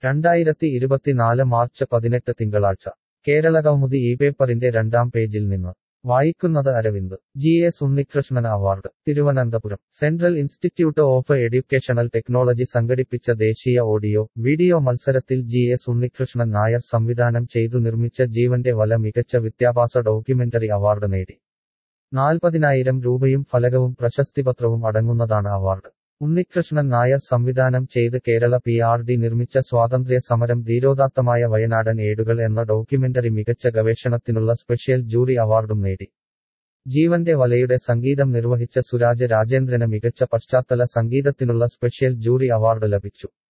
രണ്ടായിരത്തി ഇരുപത്തിനാല് മാർച്ച് പതിനെട്ട് തിങ്കളാഴ്ച കേരള കൗമുദി ഈ പേപ്പറിന്റെ രണ്ടാം പേജിൽ നിന്ന് വായിക്കുന്നത് Aravind G S Unnikrishnan award Thiruvananthapuram central institute of educational technology സംഘടിപ്പിച്ച ദേശീയ ഓഡിയോ വീഡിയോ മത്സരത്തിൽ ജി എസ് ഉണ്ണികൃഷ്ണൻ നായർ സംവിധാനം ചെയ്തു നിർമ്മിച്ച ജീവന്റെ വല മികച്ച വിദ്യാഭ്യാസ ഡോക്യുമെന്ററി അവാർഡ് നേടി നാൽപ്പതിനായിരം രൂപയും ഫലകവും പ്രശസ്തിപത്രവും അടങ്ങുന്നതാണ് അവാർഡ് ഉണ്ണികൃഷ്ണൻ നായർ സംവിധാനം ചെയ്ത് കേരള പി ആർ ഡി നിർമ്മിച്ച സ്വാതന്ത്ര്യ സമരം ധീരോദാത്തമായ വയനാടൻ ഏടുകൾ എന്ന ഡോക്യുമെന്ററി മികച്ച ഗവേഷണത്തിനുള്ള സ്പെഷ്യൽ ജൂറി അവാർഡും നേടി ജീവന്റെ വലയുടെ സംഗീതം നിർവഹിച്ച സുരാജ് രാജേന്ദ്രന് മികച്ച പശ്ചാത്തല സംഗീതത്തിനുള്ള സ്പെഷ്യൽ ജൂറി അവാർഡ് ലഭിച്ചു